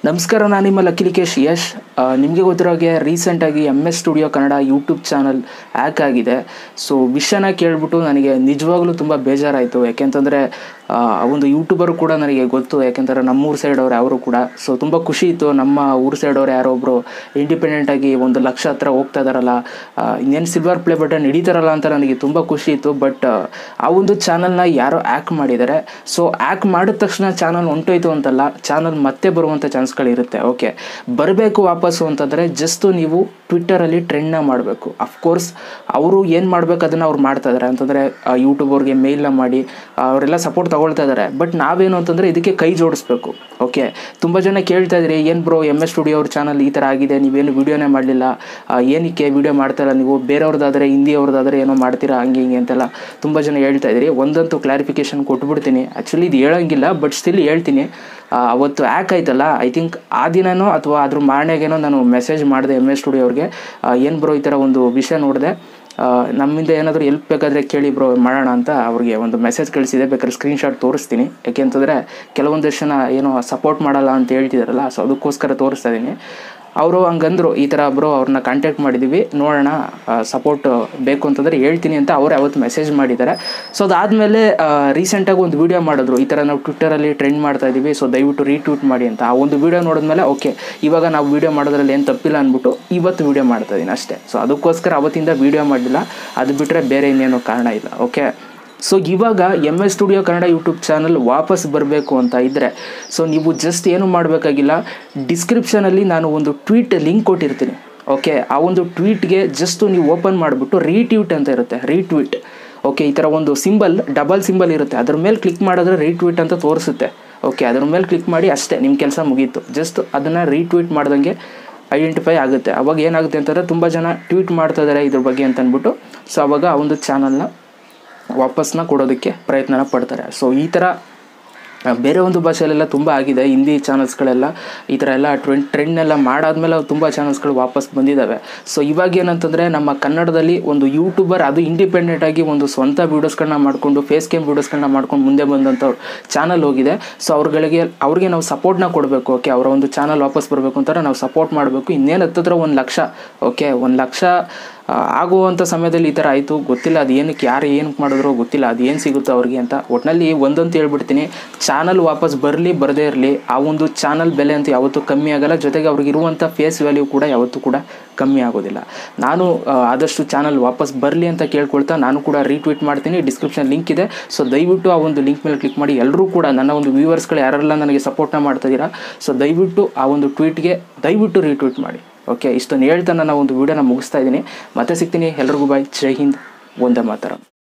ನಮಸ್ಕಾರ ನಾನು ನಿಮ್ಮ ಲಕ್ಕಿಲಿಕೇಶ್ ಯಶ್ ಆ, ನಿಮಗೆ ಗೊತ್ತಿರೋ ಹಾಗೆ ರೀಸೆಂಟಾಗಿ M S studio Kannada YouTube channel hack ಆಗಿದೆ ಸೊ ವಿಷಯನ ಕೇಳಿಬಿಟ್ಟು ನನಗೆ ನಿಜವಾಗ್ಲೂ ತುಂಬ ಬೇಜಾರಾಯಿತು ಯಾಕೆಂತಂದರೆ ಆ ಒಂದು ಯೂಟ್ಯೂಬರು ಕೂಡ ನನಗೆ ಗೊತ್ತು ಯಾಕೆಂದರೆ ನಮ್ಮೂರು ಸೈಡ್ ಅವ್ರು ಅವರು ಕೂಡ ಸೊ ತುಂಬ ಖುಷಿ ಇತ್ತು ನಮ್ಮ ಊರು ಸೈಡ್ ಅವ್ರು ಯಾರೋ ಒಬ್ಬರು ಇಂಡಿಪೆಂಡೆಂಟಾಗಿ ಒಂದು ಲಕ್ಷ ಹತ್ರ ಹೋಗ್ತಾ ಇದಾರಲ್ಲ ಆ, ಇನ್ನೇನು ಸಿಲ್ವರ್ ಪ್ಲೇ ಬಟನ್ ಹಿಡಿತಾರಲ್ಲ ಅಂತ ನನಗೆ ತುಂಬ ಖುಷಿ ಇತ್ತು ಬಟ್ ಆ ಒಂದು ಚಾನಲ್ನ ಯಾರೋ ಹ್ಯಾಕ್ ಮಾಡಿದ್ದಾರೆ ಸೊ ಹ್ಯಾಕ್ ಮಾಡಿದ ತಕ್ಷಣ ಚಾನಲ್ ಹೊಂಟೋಯ್ತು ಅಂತಲ್ಲ ಚಾನಲ್ ಮತ್ತೆ ಬರುವಂಥ ಚಾನ್ಸ್ಗಳಿರುತ್ತೆ ಓಕೆ ಬರಬೇಕು ವಾಪಸ್ಸು ಅಂತಂದರೆ ಜಸ್ಟ್ ನೀವು ಟ್ವಿಟ್ಟರಲ್ಲಿ ಟ್ರೆಂಡ್ನ ಮಾಡಬೇಕು ಅಫ್ಕೋರ್ಸ್ ಅವರು ಏನು ಮಾಡಬೇಕು ಅದನ್ನು ಅವ್ರು ಮಾಡ್ತಾ ಇದ್ದಾರೆ ಅಂತಂದರೆ ಯೂಟ್ಯೂಬರ್ಗೆ ಮೇಲ್ನ ಮಾಡಿ ಆ, ಅವರೆಲ್ಲ ಸಪೋರ್ಟ್ ತಗೊಳ್ತಾ ಇದ್ದಾರೆ ಬಟ್ ನಾವೇನು ಅಂತಂದರೆ ಇದಕ್ಕೆ ಕೈ ಜೋಡಿಸ್ಬೇಕು ಓಕೆ ತುಂಬ ಜನ ಕೇಳ್ತಾ ಇದ್ರಿ ಏನು ಬ್ರೋ ಎಮ್ ಎಸ್ ಸ್ಟುಡಿಯೋ ಅವ್ರ ಚಾನಲ್ ಈ ಥರ ಆಗಿದೆ ನೀವೇನು ವೀಡಿಯೋನೇ ಮಾಡಲಿಲ್ಲ ಏನಕ್ಕೆ ವೀಡಿಯೋ ಮಾಡ್ತಾಯಿಲ್ಲ ನೀವು ಬೇರೆಯವ್ರದ್ದಾದರೆ ಹಿಂದಿಯವ್ರದ್ದಾದರೆ ಏನೋ ಮಾಡ್ತೀರಾ ಹಂಗೆ ಹಿಂಗೆ ಅಂತೆಲ್ಲ ತುಂಬ ಜನ ಹೇಳ್ತಾ ಇದ್ರಿ ಒಂದಂತೂ ಕ್ಲಾರಿಫಿಕೇಶನ್ ಕೊಟ್ಬಿಡ್ತೀನಿ ಆ್ಯಕ್ಚುಲಿ ಇದು ಹೇಳಂಗಿಲ್ಲ ಬಟ್ ಸ್ಟಿಲ್ ಹೇಳ್ತೀನಿ ಆ, ಅವತ್ತು ಹ್ಯಾಕ್ ಆಯ್ತಲ್ಲ ಐ ಥಿಂಕ್ ಆ ದಿನನೋ ಅಥವಾ ಅದ್ರ ಮಾರನೆಗೇನೋ ನಾನು ಮೆಸೇಜ್ ಮಾಡಿದೆ ಎಮ್ ಎಸ್ ಸ್ಟುಡಿಯೋ ಅವ್ರಿಗೆ ಏನು ಬ್ರೋ ಈ ಥರ ಒಂದು ವಿಷಯ ನೋಡಿದೆ ಆ, ನಮ್ಮಿಂದ ಏನಾದರೂ ಎಲ್ಪ್ ಬೇಕಾದರೆ ಕೇಳಿ ಬ್ರೋ ಮಾಡೋಣ ಅಂತ ಅವ್ರಿಗೆ ಒಂದು ಮೆಸೇಜ್ ಕಳಿಸಿದೆ ಬೇಕಾದ್ರೆ ಸ್ಕ್ರೀನ್ಶಾಟ್ ತೋರಿಸ್ತೀನಿ ಯಾಕೆ ಅಂತಂದರೆ ಕೆಲವೊಂದಷ್ಟು ಜನ ಏನೋ ಸಪೋರ್ಟ್ ಮಾಡಲ್ಲ ಅಂತ ಹೇಳ್ತಿದಾರಲ್ಲ ಸೊ ಅದಕ್ಕೋಸ್ಕರ ತೋರಿಸ್ತಾ ಇದ್ದೀನಿ ಅವರು ಹಂಗಂದ್ರು ಈ ಥರ ಬ್ರೋ ಅವ್ರನ್ನ ಕಾಂಟ್ಯಾಕ್ಟ್ ಮಾಡಿದ್ದೀವಿ ನೋಡೋಣ ಸಪೋರ್ಟ್ ಬೇಕು ಅಂತಂದರೆ ಹೇಳ್ತೀನಿ ಅಂತ ಅವರೇ ಅವತ್ತು ಮೆಸೇಜ್ ಮಾಡಿದ್ದಾರೆ ಸೊ ಅದಾದಮೇಲೆ ರೀಸೆಂಟಾಗಿ ಒಂದು ವೀಡಿಯೋ ಮಾಡಿದ್ರು ಈ ಥರ ನಾವು ಟ್ವಿಟ್ಟರಲ್ಲಿ ಟ್ರೆಂಡ್ ಮಾಡ್ತಾ ಇದ್ದೀವಿ ಸೊ ದಯವಿಟ್ಟು ರೀಟ್ವೀಟ್ ಮಾಡಿ ಅಂತ ಆ ಒಂದು ವೀಡಿಯೋ ನೋಡಿದ್ಮೇಲೆ ಓಕೆ ಇವಾಗ ನಾವು ವೀಡಿಯೋ ಮಾಡೋದ್ರಲ್ಲಿ ಏನು ತಪ್ಪಿಲ್ಲ ಅಂದ್ಬಿಟ್ಟು ಇವತ್ತು ವೀಡಿಯೋ ಮಾಡ್ತಾ ಇದ್ದೀನಿ ಅಷ್ಟೇ ಸೊ ಅದಕ್ಕೋಸ್ಕರ ಅವತ್ತಿಂದ ವೀಡಿಯೋ ಮಾಡಲಿಲ್ಲ ಅದು ಬಿಟ್ಟರೆ ಬೇರೆ ಇನ್ನೇನೋ ಕಾರಣ ಇಲ್ಲ ಓಕೆ ಸೊ ಇವಾಗ M S studio Kannada YouTube channel ವಾಪಸ್ ಬರಬೇಕು ಅಂತ ಇದ್ದರೆ ಸೊ ನೀವು ಜಸ್ಟ್ ಏನು ಮಾಡಬೇಕಾಗಿಲ್ಲ ಡಿಸ್ಕ್ರಿಪ್ಷನಲ್ಲಿ ನಾನು ಒಂದು ಟ್ವೀಟ್ ಲಿಂಕ್ ಕೊಟ್ಟಿರ್ತೀನಿ ಓಕೆ ಆ ಒಂದು ಟ್ವೀಟ್ಗೆ ಜಸ್ಟ್ ನೀವು ಓಪನ್ ಮಾಡಿಬಿಟ್ಟು ರೀಟ್ವೀಟ್ ಅಂತ ಇರುತ್ತೆ ರೀಟ್ವೀಟ್ ಓಕೆ ಈ ಥರ ಒಂದು ಸಿಂಬಲ್ ಡಬಲ್ ಸಿಂಬಲ್ ಇರುತ್ತೆ ಅದ್ರ ಮೇಲೆ ಕ್ಲಿಕ್ ಮಾಡಿದ್ರೆ ರೀಟ್ವೀಟ್ ಅಂತ ತೋರಿಸುತ್ತೆ ಓಕೆ ಅದ್ರ ಮೇಲೆ ಕ್ಲಿಕ್ ಮಾಡಿ ಅಷ್ಟೇ ನಿಮ್ಮ ಕೆಲಸ ಮುಗೀತು ಜಸ್ಟ್ ಅದನ್ನು ರೀಟ್ವೀಟ್ ಮಾಡ್ದಂಗೆ ಐಡೆಂಟಿಫೈ ಆಗುತ್ತೆ ಅವಾಗ ಏನಾಗುತ್ತೆ ಅಂತಂದರೆ ತುಂಬ ಜನ ಟ್ವೀಟ್ ಮಾಡ್ತಾ ಇದ್ದಾರೆ ಇದ್ರ ಬಗ್ಗೆ ಅಂತ ಅಂದ್ಬಿಟ್ಟು ಸೊ ಅವಾಗ ಆ ಒಂದು ಚಾನಲ್ನ ವಾಪಸ್ನ ಕೊಡೋದಕ್ಕೆ ಪ್ರಯತ್ನನ ಪಡ್ತಾರೆ ಸೊ ಈ ಥರ ಆ, ಬೇರೆ ಒಂದು ಭಾಷೆಯಲ್ಲೆಲ್ಲ ತುಂಬ ಆಗಿದೆ ಹಿಂದಿ ಚಾನಲ್ಸ್ಗಳೆಲ್ಲ ಈ ಥರ ಎಲ್ಲ ಟ್ರೆಂಡ್ ಟ್ರೆಂಡ್ನೆಲ್ಲ ಮಾಡಾದ್ಮೇಲೆ ತುಂಬ ಚಾನಲ್ಸ್ಗಳು ವಾಪಸ್ ಬಂದಿದ್ದಾವೆ ಸೊ ಇವಾಗ ಏನಂತಂದರೆ ನಮ್ಮ ಕನ್ನಡದಲ್ಲಿ ಒಂದು ಯೂಟ್ಯೂಬರ್ ಅದು ಇಂಡಿಪೆಂಡೆಂಟ್ ಆಗಿ ಒಂದು ಸ್ವಂತ ವೀಡಿಯೋಸ್ಗಳನ್ನ ಮಾಡಿಕೊಂಡು ಫೇಸ್ ಕ್ಯಾಮ್ ವೀಡಿಯೋಸ್ಗಳನ್ನ ಮಾಡ್ಕೊಂಡು ಮುಂದೆ ಬಂದಂಥವ್ರು ಚಾನಲ್ ಹೋಗಿದೆ ಸೊ ಅವ್ರುಗಳಿಗೆ ಅವ್ರಿಗೆ ನಾವು ಸಪೋರ್ಟ್ನ ಕೊಡಬೇಕು ಓಕೆ ಅವರ ಒಂದು ಚಾನಲ್ ವಾಪಸ್ ಬರಬೇಕು ಅಂತಾರೆ ನಾವು ಸಪೋರ್ಟ್ ಮಾಡಬೇಕು ಇನ್ನೇನು ಹತ್ತಿದ್ರೆ ಒಂದು ಲಕ್ಷ ಓಕೆ ಒಂದು ಲಕ್ಷ ಆ, ಆಗುವಂಥ ಸಮಯದಲ್ಲಿ ಈ ಥರ ಆಯಿತು ಗೊತ್ತಿಲ್ಲ ಅದು ಏನಕ್ಕೆ ಯಾರು ಏನಕ್ಕೆ ಮಾಡಿದ್ರು ಗೊತ್ತಿಲ್ಲ ಅದು ಏನು ಸಿಗುತ್ತೋ ಅವ್ರಿಗೆ ಅಂತ ಒಟ್ಟಿನಲ್ಲಿ ಒಂದಂತ ಹೇಳ್ಬಿಡ್ತೀನಿ ಚಾನಲ್ ವಾಪಸ್ ಬರಲಿ ಬರದೇ ಇರಲಿ ಆ ಒಂದು ಚಾನಲ್ ಬೆಲೆ ಅಂತ ಯಾವತ್ತೂ ಕಮ್ಮಿ ಆಗಲ್ಲ ಜೊತೆಗೆ ಅವ್ರಿಗೆ ಇರುವಂಥ ಫೇಸ್ ವ್ಯಾಲ್ಯೂ ಕೂಡ ಯಾವತ್ತೂ ಕೂಡ ಕಮ್ಮಿ ಆಗೋದಿಲ್ಲ ನಾನು ಆ, ಆದಷ್ಟು ಚಾನಲ್ ವಾಪಸ್ ಬರಲಿ ಅಂತ ಕೇಳ್ಕೊಳ್ತಾ ನಾನು ಕೂಡ ರೀಟ್ವೀಟ್ ಮಾಡ್ತೀನಿ ಡಿಸ್ಕ್ರಿಪ್ಷನ್ ಲಿಂಕ್ ಇದೆ ಸೊ ದಯವಿಟ್ಟು ಆ ಒಂದು ಲಿಂಕ್ ಮೇಲೆ ಕ್ಲಿಕ್ ಮಾಡಿ ಎಲ್ಲರೂ ಕೂಡ ನನ್ನ ಒಂದು ವ್ಯೂವರ್ಸ್ಗಳು ಯಾರೆಲ್ಲ ನನಗೆ ಸಪೋರ್ಟ್ನ ಮಾಡ್ತಾ ಇದ್ದೀರಾ ಸೊ ದಯವಿಟ್ಟು ಆ ಒಂದು ಟ್ವೀಟ್ಗೆ ದಯವಿಟ್ಟು ರೀಟ್ವೀಟ್ ಮಾಡಿ ಓಕೆ ಇಷ್ಟನ್ನು ಹೇಳ್ತಾ ನಾನು ಒಂದು ವೀಡಿಯೋನ ಮುಗಿಸ್ತಾ ಇದ್ದೀನಿ ಮತ್ತೆ ಸಿಗ್ತೀನಿ ಎಲ್ರಿಗೂ ಬಾಯ್ ಜೈ ಹಿಂದ್ ಒಂದೇ ಮಾತರ